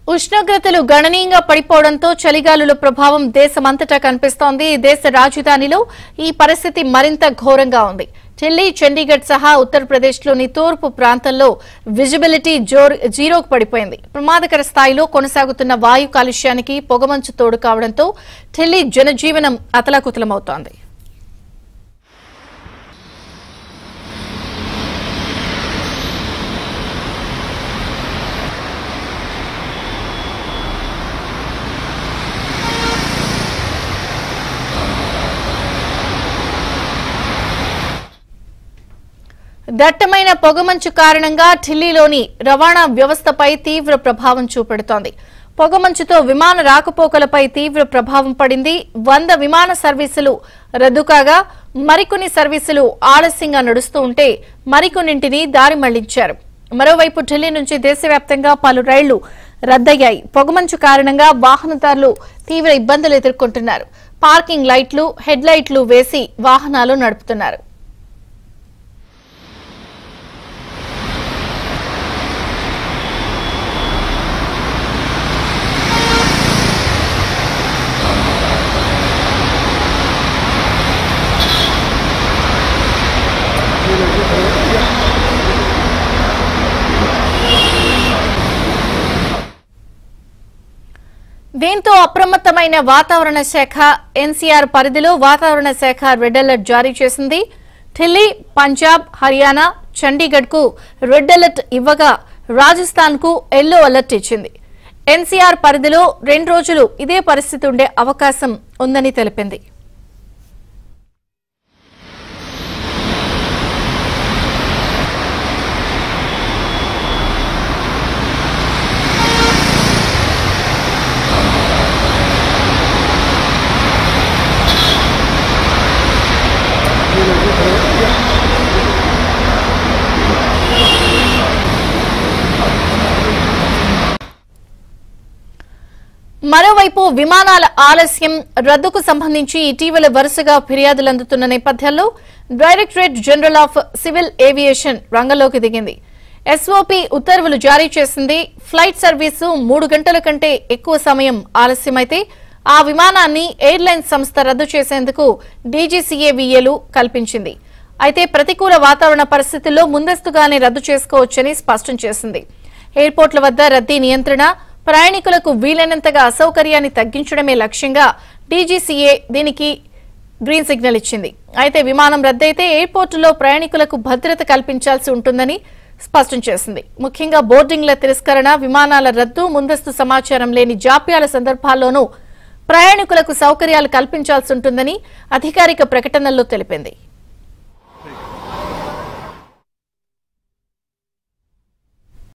ఉష్ణోగ్రతలు గణనీయంగా పడిపోవడంతో చలిగాలుల ప్రభావం దేశమంతటా కనిపిస్తోంది దేశ రాజధానిలో ఈ పరిస్థితి మరింత ఘోరంగా ఉంది ఢిల్లీ చండీగఢ్ సహా ఉత్తరప్రదేశ్లోని తూర్పు ప్రాంతంలో విజిబిలిటీ జోర్ జీరోకు పడిపోయింది ప్రమాదకర స్థాయిలో కొనసాగుతున్న వాయు కాలుష్యానికి పొగమంచు తోడు కావడంతో ఢిల్లీ జనజీవనం అతలాకుతలమవుతోంది దట్టమైన పొగమంచు కారణంగా ఢిల్లీలోని రవాణా వ్యవస్థపై తీవ్ర ప్రభావం చూపెడుతోంది పొగమంచుతో విమాన రాకపోకలపై తీవ్ర ప్రభావం పడింది వంద విమాన సర్వీసులు రద్దు కాగా మరికొన్ని సర్వీసులు ఆలస్యంగా నడుస్తూ ఉంటే మరికొన్నింటిని దారి మళ్లించారు మరోవైపు ఢిల్లీ నుంచి దేశవ్యాప్తంగా పలు రైళ్లు రద్దయ్యాయి పొగమంచు కారణంగా వాహనదారులు తీవ్ర ఇబ్బందులు ఎదుర్కొంటున్నారు పార్కింగ్ లైట్లు హెడ్ లైట్లు వేసి వాహనాలు నడుపుతున్నారు దీంతో అప్రమత్తమైన వాతావరణ శాఖ ఎన్సీఆర్ పరిధిలో వాతావరణ శాఖ రెడ్ అలర్ట్ జారీ చేసింది ఢిల్లీ పంజాబ్ హర్యానా చండీగఢ్ కు రెడ్ అలర్ట్ ఇవ్వగా రాజస్థాన్ కు ఎల్లో అలర్ట్ ఇచ్చింది ఎన్సీఆర్ పరిధిలో రెండు రోజులు ఇదే పరిస్థితి ఉండే అవకాశం ఉందని తెలిపింది మరోవైపు విమానాల ఆలస్యం రద్దుకు సంబంధించి ఇటీవల వరుసగా ఫిర్యాదులు అందుతున్న నేపథ్యంలో directorate general of civil aviation రంగంలోకి దిగింది ఎస్ఓపి ఉత్తర్వులు జారీ చేసింది ఫ్లైట్ సర్వీసు మూడు గంటల కంటే ఎక్కువ సమయం ఆలస్యమైతే ఆ విమానాన్ని ఎయిర్లైన్స్ సంస్థ రద్దు చేసేందుకు డీజీసీఏవీఏలు కల్పించింది అయితే ప్రతికూల వాతావరణ పరిస్థితుల్లో ముందస్తుగానే రద్దు చేసుకోవచ్చని స్పష్టం చేసింది ఎయిర్పోర్ట్ల వద్ద రద్దీ నియంత్రణ ప్రయాణికులకు వీలైనంతగా అసౌకర్యాన్ని తగ్గించడమే లక్ష్యంగా డీజీసీఏ దీనికి గ్రీన్ సిగ్నల్ ఇచ్చింది అయితే విమానం రద్దయితే ఎయిర్పోర్టులో ప్రయాణికులకు భద్రత కల్పించాల్సి ఉంటుందని స్పష్టం చేసింది ముఖ్యంగా బోర్డింగ్ల తిరస్కరణ విమానాల రద్దు ముందస్తు సమాచారం లేని జాప్యాల సందర్భాల్లోనూ ప్రయాణికులకు సౌకర్యాలు కల్పించాల్సి ఉంటుందని అధికారిక ప్రకటనల్లో తెలిపింది